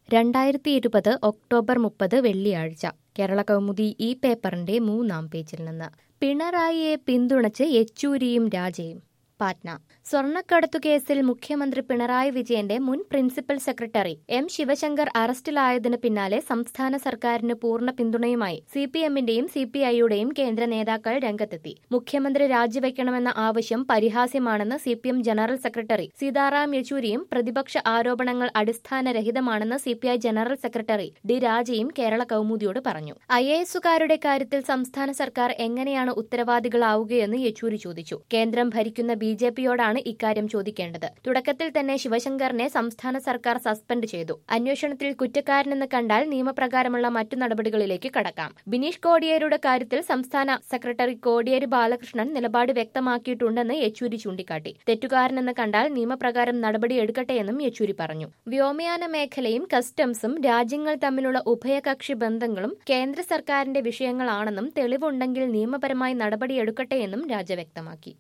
രണ്ടായിരത്തി ഇരുപത് ഒക്ടോബർ മുപ്പത് വെള്ളിയാഴ്ച കേരള കൗമുദി ഈ പേപ്പറിന്റെ മൂന്നാം പേജിൽ നിന്ന് പിണറായിയെ പിന്തുണച്ച് യെച്ചൂരിയും രാജയും പാറ്റ്ന സ്വർണ്ണക്കടത്തു കേസിൽ മുഖ്യമന്ത്രി പിണറായി വിജയന്റെ മുൻ പ്രിൻസിപ്പൽ സെക്രട്ടറി എം ശിവശങ്കർ അറസ്റ്റിലായതിന് പിന്നാലെ സംസ്ഥാന സർക്കാരിന് പൂർണ്ണ പിന്തുണയുമായി സി പി എമ്മിന്റെയും സി പി ഐയുടെയും കേന്ദ്ര നേതാക്കൾ രംഗത്തെത്തി മുഖ്യമന്ത്രി രാജിവെക്കണമെന്ന ആവശ്യം പരിഹാസ്യമാണെന്ന് C P M general secretary Sitaram യെച്ചൂരിയും പ്രതിപക്ഷ ആരോപണങ്ങൾ അടിസ്ഥാനരഹിതമാണെന്ന് C P I general secretary D രാജയും കേരള കൗമുദിയോട് പറഞ്ഞു ഐ എ എസുകാരുടെ കാര്യത്തിൽ സംസ്ഥാന സർക്കാർ എങ്ങനെയാണ് ഉത്തരവാദികളാവുകയെന്ന് യെച്ചൂരി ചോദിച്ചു കേന്ദ്രം ഭരിക്കുന്ന ബി ജെ പിയോടാണ് ഇക്കാര്യം ചോദിക്കേണ്ടത് തുടക്കത്തിൽ തന്നെ ശിവശങ്കറിനെ സംസ്ഥാന സർക്കാർ സസ്പെൻഡ് ചെയ്തു അന്വേഷണത്തിൽ കുറ്റക്കാരനെന്ന് കണ്ടാൽ നിയമപ്രകാരമുള്ള മറ്റു നടപടികളിലേക്ക് കടക്കാം ബിനീഷ് കോടിയേരുടെ കാര്യത്തിൽ സംസ്ഥാന സെക്രട്ടറി കോടിയേരി ബാലകൃഷ്ണൻ നിലപാട് വ്യക്തമാക്കിയിട്ടുണ്ടെന്ന് യെച്ചൂരി ചൂണ്ടിക്കാട്ടി തെറ്റുകാരനെന്ന് കണ്ടാൽ നിയമപ്രകാരം നടപടി എടുക്കട്ടെയെന്നും യെച്ചൂരി പറഞ്ഞു വ്യോമയാന മേഖലയും കസ്റ്റംസും രാജ്യങ്ങൾ തമ്മിലുള്ള ഉഭയകക്ഷി ബന്ധങ്ങളും കേന്ദ്ര സർക്കാരിന്റെ വിഷയങ്ങളാണെന്നും തെളിവുണ്ടെങ്കിൽ നിയമപരമായി നടപടിയെടുക്കട്ടെയെന്നും രാജ വ്യക്തമാക്കി